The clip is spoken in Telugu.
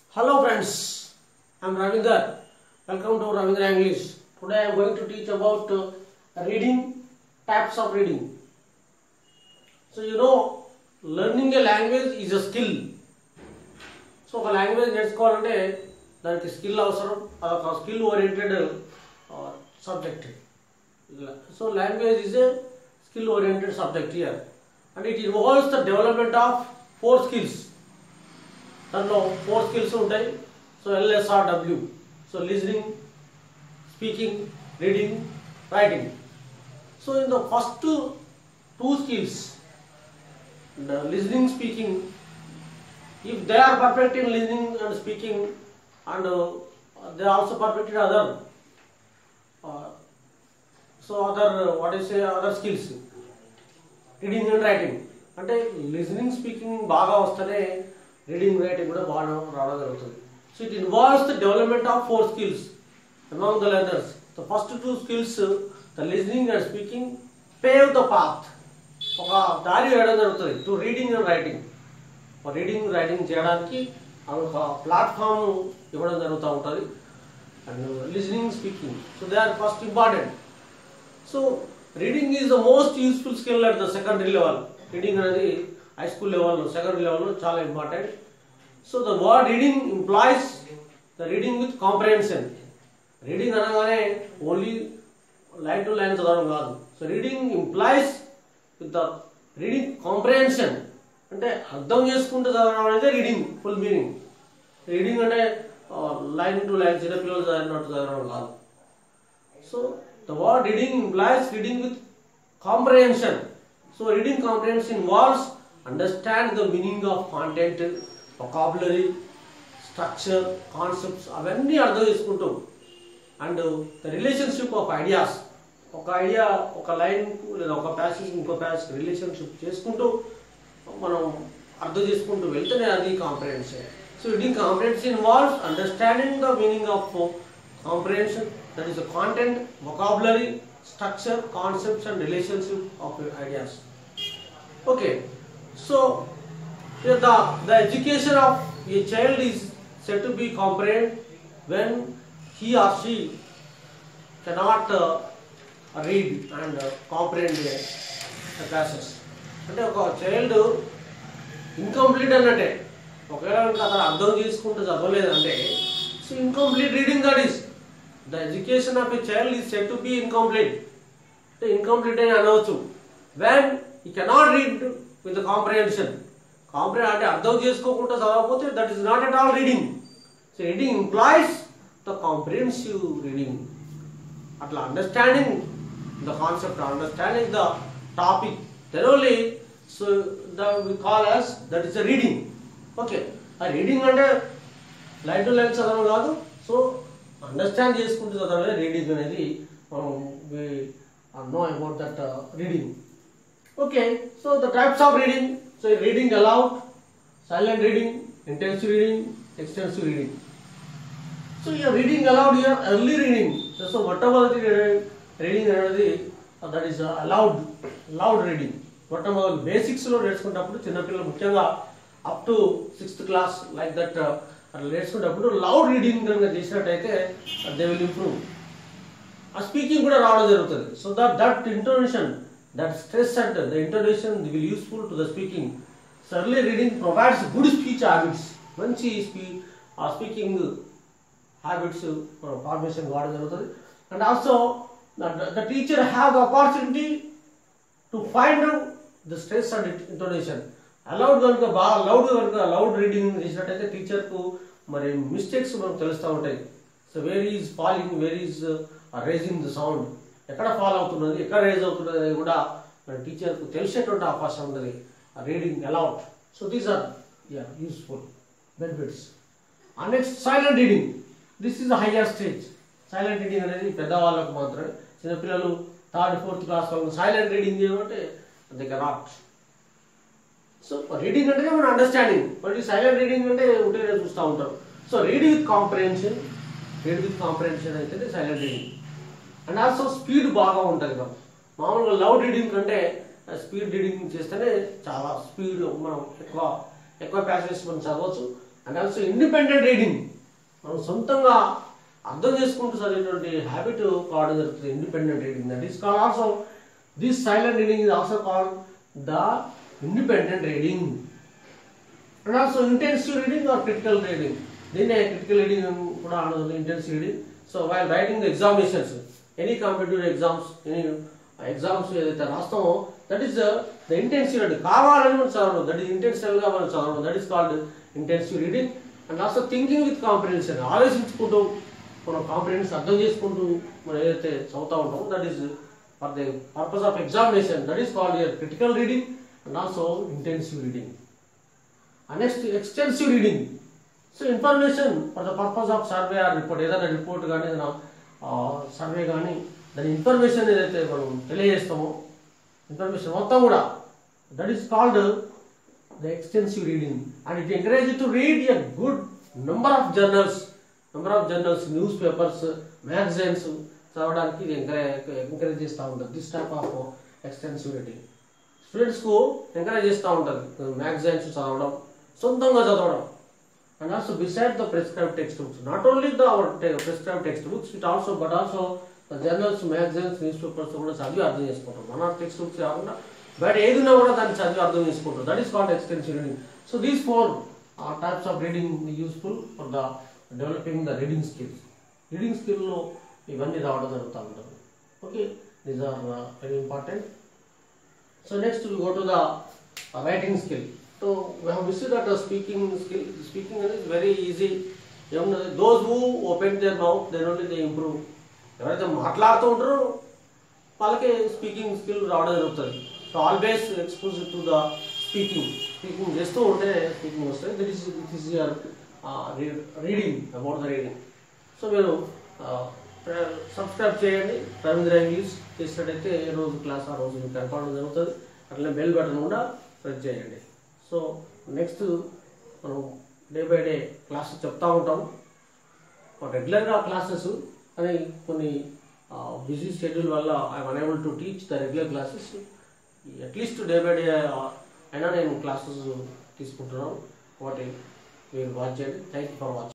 Hello friends, I am Ravinder. Welcome to Ravindra English. Today I am going to teach about uh, reading, types of reading. So you know, learning a language is a skill. So ఒక లాంగ్వేజ్ నేర్చుకోవాలంటే దానికి స్కిల్ అవసరం అదొక skill oriented subject so language is a skill oriented subject here and it involves the development of four skills దాంట్లో ఫోర్ స్కిల్స్ ఉంటాయి so L S R W so listening speaking reading writing so in the first two skills listening speaking if they are perfect in listening and speaking and uh, they are also perfect in other uh, so other uh, what is say other skills reading and writing అంటే లిజనింగ్ స్పీకింగ్ బాగా వస్తేనే రీడింగ్ రైటింగ్ కూడా బాగా రావడం జరుగుతుంది so it involves the development of four skills among the learners the first two skills the listening and speaking pave the path ఒక దారి వేయడం జరుగుతుంది to reading and writing reading writing చేయడానికి ఒక ప్లాట్ఫామ్ ఇవ్వడం జరుగుతూ ఉంటుంది and listening speaking so they are first important so reading is the most useful skill at the secondary level reading అనేది హై స్కూల్ లెవెల్లో సెకండరీ లెవెల్లో చాలా important so the word reading implies the reading with comprehension reading అనగానే ఓన్లీ లైన్ టు లైన్ చదవడం కాదు so reading implies with the reading comprehension అంటే అర్థం చేసుకుంటూ చదవడం అనేది రీడింగ్ ఫుల్ మీనింగ్ రీడింగ్ అంటే లైన్ టు లైన్ చిన్నపిల్లలు చదివినట్టు చదవడం కాదు so the word reading implies reading with comprehension so reading comprehension involves understand the meaning of content vocabulary structure concepts అవన్నీ అర్థం చేసుకుంటూ and the relationship of ideas ఒక ఐడియా ఒక లైన్ లేదా ఒక ప్యాసేజ్ ఇంకో ప్యాసేజ్ రిలేషన్షిప్ చేసుకుంటూ మనం అర్థం చేసుకుంటూ వెళ్తేనే అది comprehension so reading comprehension involves understanding the meaning of comprehension that is the content vocabulary structure concepts and relationship of ideas okay so the the education of a child is said to be comprehend when he or she cannot uh, read and uh, comprehend the, the classes అంటే ఒక చైల్డ్ ఇన్కంప్లీట్ అన్నట్టే ఒకవేళ కనుక అతను అర్థం చేసుకుంటూ చదవలేదంటే so incomplete reading that is the education of a child is set to be incomplete అంటే ఇన్కంప్లీట్ అని అనవచ్చు when he cannot read with comprehension comprehend అంటే అర్థం చేసుకోకుండా చదవకపోతే that is not at all reading so reading implies the comprehensive reading అట్లా understanding the concept understanding the topic then only so the we call as that is the reading okay ఆ రీడింగ్ అంటే లైన్ టు లైన్ చదవడం కాదు సో అండర్స్టాండ్ చేసుకుంటూ చదవడమే రీడింగ్ అనేది మనం know about that reading okay so the types of reading so reading aloud silent reading intensive reading extensive reading so ఇక reading aloud year early reading so మొట్టమొదటి రీడింగ్ అనేది that is aloud loud reading మొట్టమొదటి బేసిక్స్లో నేర్చుకున్నప్పుడు చిన్నపిల్లలు ముఖ్యంగా up to sixth class like that అట్లా నేర్చుకున్నప్పుడు లౌడ్ రీడింగ్ కనుక చేసినట్టయితే they will improve uh speaking కూడా రావడం జరుగుతుంది so that that intonation that stress and the intonation will useful to the speaking so early reading provides good speech habits మంచి speech uh speaking habits formation కావడం జరుగుతుంది and also the teacher have the opportunity to find the stress and intonation aloud కనుక బాగా లౌడ్ కనుక లౌడ్ రీడింగ్ చేసినట్టయితే టీచర్కు మరి మిస్టేక్స్ మనకు తెలుస్తూ ఉంటాయి so where is falling where is raising the sound ఎక్కడ ఫాల్ అవుతున్నది ఎక్కడ రేజ్ అవుతున్నది అనేది కూడా మన టీచర్కు తెలిసేటువంటి అవకాశం ఉన్నది reading aloud so these are useful benefits uh next silent reading this is higher stage silent reading అనేది పెద్దవాళ్ళకు మాత్రమే చిన్నపిల్లలు థర్డ్ ఫోర్త్ క్లాస్ వాళ్ళు సైలెంట్ రీడింగ్ చేయమంటే దే కెనాట్ సో రీడింగ్ అంటే మన అండర్స్టాండింగ్ బట్ ఈ సైలెంట్ రీడింగ్ అంటే ఉంటే చూస్తూ ఉంటారు so reading with comprehension read with comprehension అయితే silent reading and also speed బాగా ఉంటుంది కదా మామూలుగా లౌడ్ రీడింగ్ కంటే స్పీడ్ రీడింగ్ చేస్తేనే చాలా స్పీడ్ మనం ఎక్కువ ఎక్కువ ప్యాసేజెస్ మనం చదవచ్చు అండ్ ఆల్సో ఇండిపెండెంట్ రీడింగ్ మనం సొంతంగా అర్థం చేసుకుంటూ చదివేటువంటి హ్యాబిట్ కావడం జరుగుతుంది independent reading that is call also this silent reading is also called the independent reading and also intensive reading or critical reading దీన్నే క్రిటికల్ రీడింగ్ కూడా అనదు intensive reading so while writing the examinations any competitive exams any exams ఏదైతే రాస్తామో that is the intensive reading కావాలని మనం చదవడం దట్ ఈస్ ఇంటెన్సివ్గా మనం చదవడం that is called intensive reading and also thinking with comprehension ఆలోచించుకుంటూ మనం కాంప్రిహెన్స్ అర్థం చేసుకుంటూ మనం ఏదైతే చదువుతా ఉంటామో that is for the purpose of examination that is called critical reading and also intensive reading And next extensive reading. So information for the purpose of survey or report ఏదైనా రిపోర్ట్ కానీ ఏదైనా సర్వే కానీ దాని ఇన్ఫర్మేషన్ ఏదైతే మనం తెలియజేస్తామో ఇన్ఫర్మేషన్ మొత్తం కూడా that is called the extensive reading and it encourage to read a good number of journals number of journals news papers magazines చదవడానికి ఇది ఎంకరేజ్ ఎంకరేజ్ చేస్తూ ఉంటుంది this type of extensive reading స్టూడెంట్స్కు ఎంకరేజ్ చేస్తూ ఉంటుంది మ్యాగజైన్స్ చదవడం సొంతంగా చదవడం and also beside the prescribe text books not only the our prescribe text books it also but also the journals magazines news papers కూడా చదివి అర్థం చేసుకుంటాం మన టెక్స్ట్ బుక్స్ కాకుండా బయట ఏదిన్నా కూడా దాన్ని చదివి అర్థం చేసుకుంటాం that is called extensive reading so these four types of reading useful for the developing the reading skills reading స్కిల్లో ఇవన్నీ రావడం జరుగుతూ ఉంటుంది okay these are very important So next we go to the uh, writing skill. So we have visited that uh, speaking skill. Speaking is very easy. ఏమన్నది those who open their mouth then only they improve ఎవరైతే మాట్లాడుతూ ఉంటారో వాళ్ళకి స్పీకింగ్ స్కిల్ రావడం జరుగుతుంది so always expose to the speaking speaking చేస్తూ ఉంటే స్పీకింగ్ వస్తుంది that is it is your reading about the reading so మీరు సబ్స్క్రైబ్ చేయండి రవీంద్ర ఇంగ్లీష్ చేసినట్టయితే ఏ రోజు క్లాస్ ఆ రోజు మీకు కనపడడం జరుగుతుంది అట్లనే బెల్ బటన్ కూడా ప్రెస్ చేయండి సో నెక్స్ట్ మనం డే బై డే క్లాసెస్ చెప్తా ఉంటాం రెగ్యులర్గా క్లాసెస్ కానీ కొన్ని బిజీ షెడ్యూల్ వల్ల I'm unable to teach the regular classes at least day by day అయినా నేను క్లాసెస్ తీసుకుంటున్నాను వాటి మీరు వాచ్ చేయండి థ్యాంక్ యూ ఫర్ వాచింగ్